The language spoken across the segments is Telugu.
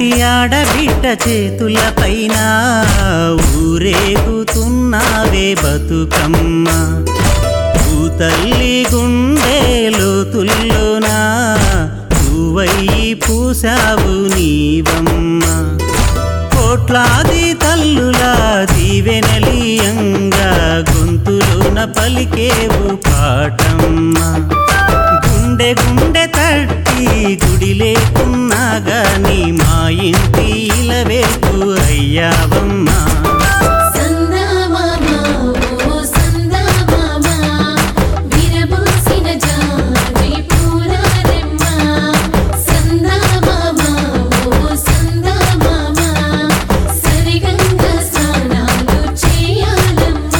పుట్టింటి ఆడబిడ్డ చేతుల పైన ఊరేగుతున్నావే బతుకమ్మ భూతల్లి గుండె లోతుల్లోనా పువ్వయ్యి పూసావు నీవమ్మ కోట్లాది తల్లుల దీవెనలియంగా గొంతులోన పలికేవు పాటమ్మ గుండె గుండె తట్టి గుడి లేకున్నా గాని మా ఇంటి ఇలవేపు అయ్యావమ్మా సందమామ ఓ సందమామ విరబూసిన జాజి పూలరెమ్మ సందమామ ఓ సందమామ సరిగంగ స్నానాలు చేయాలమ్మా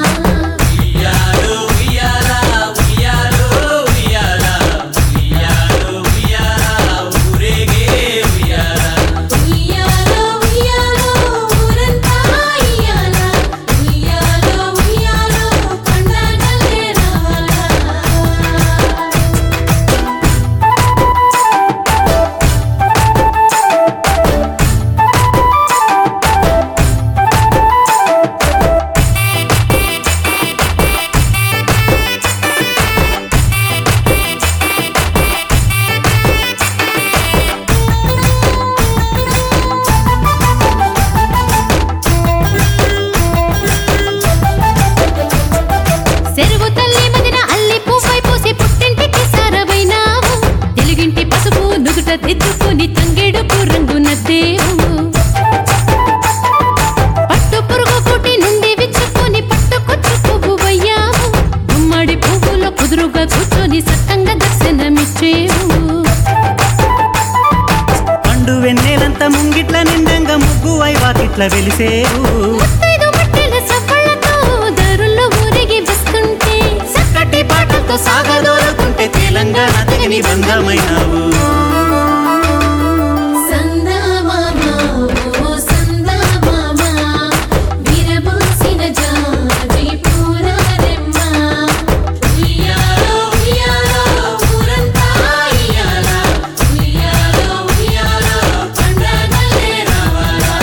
ఉయ్యాలో ఉయ్యాలో ఊరంతా ఉయ్యాలా ఉయ్యాలో ఉయ్యాలో పండగలే రావాలా చెరువు తల్లి మదిన అల్లి పువ్వై పూసి పుట్టింటికి సారవైనావు తెలుగింటి పసుపు నుదుట దిద్దుకుని తంగేడుపు రంగు నద్దేవు పట్టు పురుగు పుట్టి నుండి విచ్చుకొని పట్టుకొచ్చు పువ్వువయ్యావు గుమ్మడి పువ్వులో కుదురుగా కూర్చొని సత్తంగా దర్శనమిచ్చేవు పండు వెన్నెలంత ముంగిట్ల నిండంగా ముగ్గు వాకిట్ల వెలిసేవు ముత్తైదు మట్టెల సవ్వళ్ళతో దారుల్లో ఊరేగి వస్తుంటే చక్కటి పాటలతో సాగదోరుతుంటే తెలంగాణ తెగని బంధమైనావు సందమామ ఓ సందమామ విరబూసిన జాజి పూలరెమ్మ ఉయ్యాలో ఉయ్యాలో ఊరంతా ఉయ్యాలా ఉయ్యాలో ఉయ్యాలో పండగలే రావాలా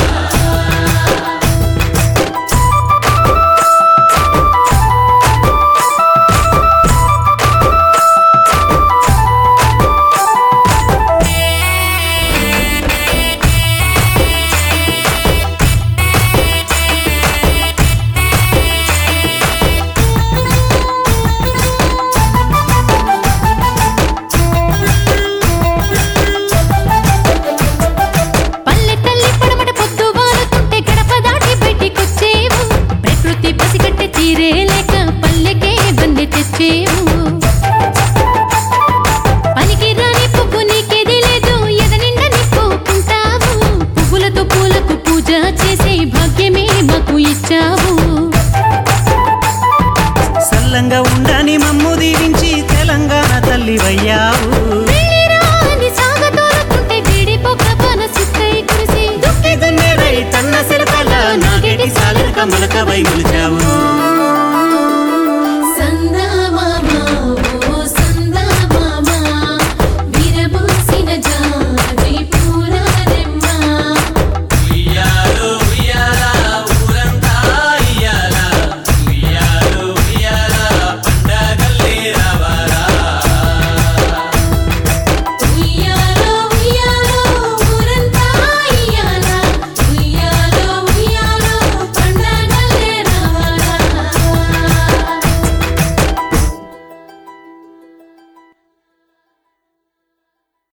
పల్లె తల్లి పడమట పొద్దు వాలుతుంటే గడప దాటి బయటికొచ్చేవు ప్రకృతి పసిగట్టె చీరే లేక పల్లెకే బంది తెచ్చేవు పనికి రాని పువ్వు నీకేది లేదు ఎద నిండా నిప్పుకుంటావు పువ్వులతో పూలకు పూజ చేసే భాగ్యమే మాకు ఇచ్చావు సల్లంగా ఉండని మమ్ము దీవించి తెలంగాణ తల్లి వయ్యావు వెళ్ళిరాని సాగతోలుతుంటే వీడిపోక మనసుకై కురిసి దుఃఖి తన్న సిలకల నాగేటి సాలక మొలక వై